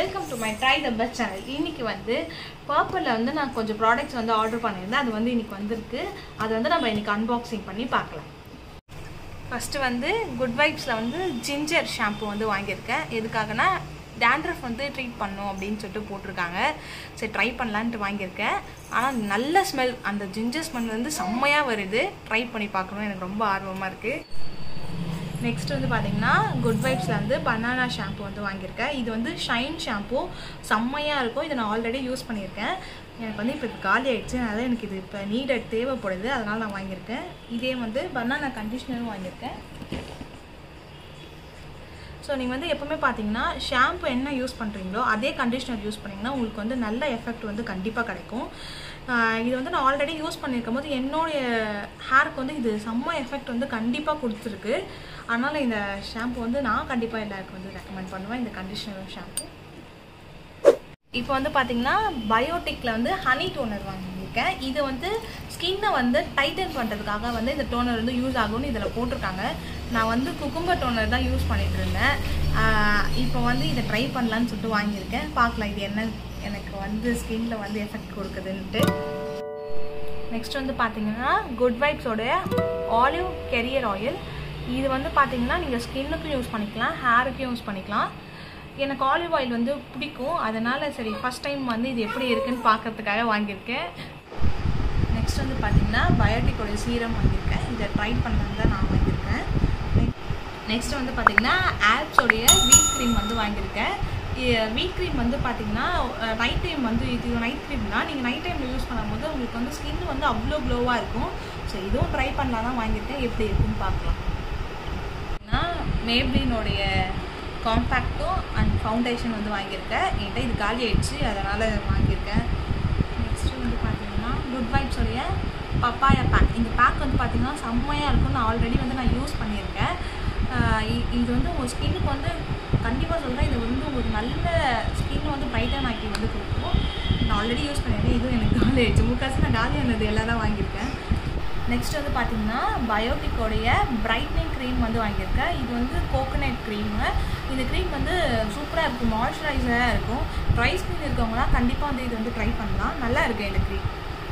welcome to my try the best channel இன்னைக்கு வந்து பர்பிளில் வந்து நான் கொஞ்சம் ப்ராடக்ட்ஸ் வந்து ஆர்டர் பண்ணியிருந்தேன் அது வந்து இன்னைக்கு வந்திருக்கு அது வந்து நம்ம இன்னைக்கு அன்பாக்சிங் பண்ணி பார்க்கலாம் ஃபஸ்ட்டு வந்து குட் வைப்ஸில் வந்து ஜிஞ்சர் ஷாம்பு வந்து வாங்கியிருக்கேன் எதுக்காகனா டேண்ட்ரஃப் வந்து ட்ரீட் பண்ணும் அப்படின்னு சொல்லிட்டு போட்டிருக்காங்க சரி ட்ரை பண்ணலான்ட்டு வாங்கியிருக்கேன் ஆனால் நல்ல ஸ்மெல் அந்த ஜிஞ்சர் ஸ்மெல் வந்து செம்மையாக வருது ட்ரை பண்ணி பார்க்கணும் எனக்கு ரொம்ப ஆர்வமாக இருக்குது நெக்ஸ்ட் வந்து பார்த்தீங்கன்னா குட் வைப்ஸில் வந்து பனானா ஷாம்பு வந்து வாங்கியிருக்கேன் இது வந்து ஷைன் ஷாம்பு செம்மையாக இருக்கும் இதை நான் ஆல்ரெடி யூஸ் பண்ணியிருக்கேன் எனக்கு வந்து இப்போ இது காலி ஆயிடுச்சு அதனால் எனக்கு இது இப்போ நீடட் தேவைப்படுது அதனால் நான் வாங்கியிருக்கேன் இதே வந்து பனானா கண்டிஷ்னரும் வாங்கியிருக்கேன் ஸோ நீங்கள் வந்து எப்போவுமே பார்த்தீங்கன்னா ஷாம்பு என்ன யூஸ் பண்ணுறீங்களோ அதே கண்டிஷ்னர் யூஸ் பண்ணிங்கன்னா உங்களுக்கு வந்து நல்ல எஃபெக்ட் வந்து கண்டிப்பாக கிடைக்கும் ஆஹ் இது வந்து நான் ஆல்ரெடி யூஸ் பண்ணியிருக்கும் போது என்னுடைய ஹேருக்கு வந்து இது செம்ம எஃபெக்ட் வந்து கண்டிப்பாக கொடுத்துருக்கு அதனால் இந்த ஷாம்பு வந்து நான் கண்டிப்பாக எல்லாருக்கும் வந்து ரெக்கமெண்ட் பண்ணுவேன் இந்த கண்டிஷ்னர் ஷாம்பு இப்போ வந்து பார்த்தீங்கன்னா பயோட்டிக்கில் வந்து ஹனி டோனர் வாங்கியிருக்கேன் இது வந்து ஸ்கின்னை வந்து டைட்டன் பண்ணுறதுக்காக வந்து இந்த டோனர் வந்து யூஸ் ஆகும்னு இதில் போட்டிருக்காங்க நான் வந்து குக்கும்பர் டோனர் தான் யூஸ் பண்ணிட்டு இருந்தேன் ஆஹ் இப்போ வந்து இதை ட்ரை பண்ணலான்னு சொல்லிட்டு வாங்கியிருக்கேன் பார்க்கலாம் இது என்ன எனக்கு வந்து ஸ்கின்ல வந்து எஃபெக்ட் கொடுக்குதுன்ட்டு நெக்ஸ்ட் வந்து பார்த்தீங்கன்னா குட் வைப்ஸோடைய ஆலிவ் கெரியர் ஆயில் இது வந்து பார்த்தீங்கன்னா நீங்கள் ஸ்கின்னுக்கும் யூஸ் பண்ணிக்கலாம் ஹேருக்கும் யூஸ் பண்ணிக்கலாம் எனக்கு ஆலிவ் ஆயில் வந்து பிடிக்கும் அதனால் சரி ஃபஸ்ட் டைம் வந்து இது எப்படி இருக்குன்னு பார்க்கறதுக்காக வாங்கியிருக்கேன் நெக்ஸ்ட் வந்து பார்த்தீங்கன்னா பயோட்டிக்கோட சீரம் வாங்கியிருக்கேன் இதை ட்ரை பண்ணலான்னு தான் நான் வாங்கியிருக்கேன் நெக்ஸ்ட் வந்து பார்த்தீங்கன்னா ஆப்ஸோடைய வீட் க்ரீம் வந்து வாங்கியிருக்கேன் வீட் க்ரீம் வந்து பார்த்தீங்கன்னா நைட் டைம் வந்து இது நைட் க்ரீம் தான் நீங்கள் நைட் டைமில் யூஸ் பண்ணும்போது உங்களுக்கு வந்து ஸ்கின் வந்து அவ்வளோ க்ளோவாக இருக்கும் ஸோ இதுவும் ட்ரை பண்ணலாம் தான் வாங்கியிருக்கேன் எப்படி இருக்குன்னு பார்க்கலாம் நான் மேப்ளினுடைய காம்பேக்டும் அண்ட் ஃபவுண்டேஷன் வந்து வாங்கியிருக்கேன் என்கிட்ட இது காலி ஆயிடுச்சு அதனால் வாங்கியிருக்கேன் நெக்ஸ்ட்டு வந்து பார்த்தீங்கன்னா குட் வைப்ஸோடைய பப்பாயா பேக் இந்த பேக் வந்து பார்த்தீங்கன்னா செம்மையாக இருக்கும் நான் ஆல்ரெடி வந்து நான் யூஸ் பண்ணியிருக்கேன் ஆஹ் இ- இது வந்து உங்கள் ஸ்கின்னுக்கு வந்து கண்டிப்பாக சொல்கிறேன் இது வந்து ஒரு நல்ல ஸ்கின் வந்து பிரைட்டன் ஆக்கி வந்து கொடுக்கும் நான் ஆல்ரெடி யூஸ் பண்ணியிருக்கேன் இதுவும் எனக்கு காலி ஆயிடுச்சு முக்காசி நான் காலியானது எல்லாம் தான் வாங்கியிருக்கேன் நெக்ஸ்ட் வந்து பார்த்தீங்கன்னா பயோட்டிக்கோடைய பிரைட்னிங் க்ரீம் வந்து வாங்கியிருக்கேன் இது வந்து கோகோனட் க்ரீமு இந்த க்ரீம் வந்து சூப்பராக இருக்கும் மாய்ஸ்சரைசராக இருக்கும் ட்ரை ஸ்கின் இருக்கவங்களாம் கண்டிப்பாக வந்து இது வந்து ட்ரை பண்ணலாம் நல்லா இருக்கு இந்த க்ரீம்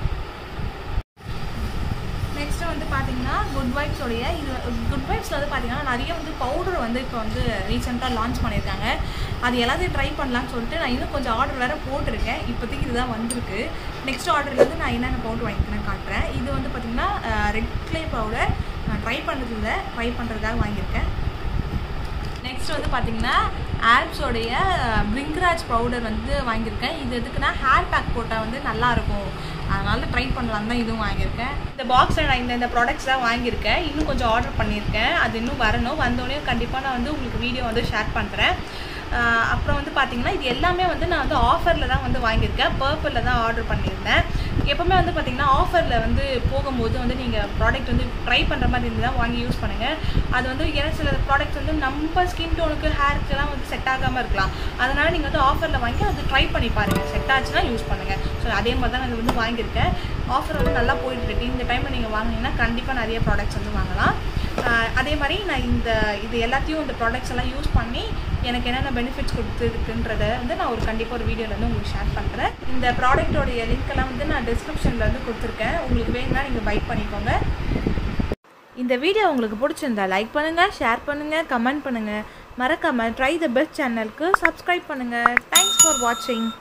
நெக்ஸ்ட் வந்து பார்த்தீங்கன்னா குட் வைப்ஸோடைய இது குட் வைப்ஸில் வந்து பார்த்தீங்கன்னா நிறைய வந்து பவுடர் வந்து இப்போ வந்து ரீசெண்டாக லான்ச் பண்ணியிருக்காங்க அது எல்லாத்தையும் ட்ரை பண்ணலாம்னு சொல்லிட்டு நான் இன்னும் கொஞ்சம் ஆர்டர் வேறு போட்டிருக்கேன் இப்போதைக்கு இதுதான் வந்திருக்கு நெக்ஸ்ட் ஆர்டர்லேருந்து நான் என்னென்ன பவுடர் வாங்கிக்கிறேன் காட்டுறேன் இது வந்து பார்த்தீங்கன்னா ரெட் கிளே பவுடர் நான் ட்ரை பண்ணுறது இல்லை ட்ரை பண்ணுறதுக்காக வாங்கியிருக்கேன் நெக்ஸ்ட் வந்து பார்த்தீங்கன்னா ஆல்ப்ஸோடைய பிரிங்ராஜ் பவுடர் வந்து வாங்கியிருக்கேன் இது எதுக்குன்னா ஹேர் பேக் போட்டால் வந்து நல்லா இருக்கும் அதனால ட்ரை பண்ணலாம் தான் இதுவும் வாங்கியிருக்கேன் இந்த பாக்ஸில் நான் இந்த இந்த ப்ராடக்ட்ஸ் தான் வாங்கியிருக்கேன் இன்னும் கொஞ்சம் ஆர்டர் பண்ணியிருக்கேன் அது இன்னும் வரணும் வந்தோடனே கண்டிப்பாக நான் வந்து உங்களுக்கு வீடியோ வந்து ஷேர் பண்ணுறேன் ஆஹ் அப்புறம் வந்து பார்த்தீங்கன்னா இது எல்லாமே வந்து நான் வந்து ஆஃபரில் தான் வந்து வாங்கியிருக்கேன் பர்பிளில் தான் ஆர்டர் பண்ணியிருந்தேன் எப்போவுமே வந்து பார்த்தீங்கன்னா ஆஃபரில் வந்து போகும்போது வந்து நீங்கள் ப்ராடக்ட் வந்து ட்ரை பண்ணுற மாதிரி இருந்து தான் வாங்கி யூஸ் பண்ணுங்கள் அது வந்து ஏன்னா சில ப்ராடக்ட்ஸ் வந்து நம்ம ஸ்கின் டோனுக்கு ஹேருக்குலாம் வந்து செட் ஆகாமல் இருக்கலாம் அதனால் நீங்கள் வந்து ஆஃபரில் வாங்கி அது ட்ரை பண்ணி பாருங்கள் செட் ஆச்சுன்னா யூஸ் பண்ணுங்கள் ஸோ அதே மாதிரி தான் நான் இது வந்து வாங்கியிருக்கேன் ஆஃபர் வந்து நல்லா போயிட்டு இருக்கு இந்த டைமில் நீங்கள் வாங்குனீங்கன்னா கண்டிப்பாக நிறைய ப்ராடக்ட்ஸ் வந்து வாங்கலாம் ஆஹ் அதே மாதிரி நான் இந்த இது எல்லாத்தையும் இந்த ப்ராடக்ட்ஸ் எல்லாம் யூஸ் பண்ணி எனக்கு என்னென்ன பெனிஃபிட்ஸ் கொடுத்துருக்குன்றத வந்து நான் ஒரு கண்டிப்பாக ஒரு வீடியோவில் வந்து உங்களுக்கு ஷேர் பண்ணுறேன் இந்த ப்ராடக்ட்டோடைய லிங்க் எல்லாம் வந்து நான் டிஸ்கிரிப்ஷனில் வந்து கொடுத்துருக்கேன் உங்களுக்கு வேணும்னா நீங்கள் பை பண்ணிக்கோங்க இந்த வீடியோ உங்களுக்கு பிடிச்சிருந்தா லைக் பண்ணுங்கள் ஷேர் பண்ணுங்கள் கமெண்ட் பண்ணுங்கள் மறக்காமல் ட்ரை த பெஸ்ட் சேனலுக்கு சப்ஸ்கிரைப் பண்ணுங்கள் தேங்க்ஸ் ஃபார் வாட்சிங்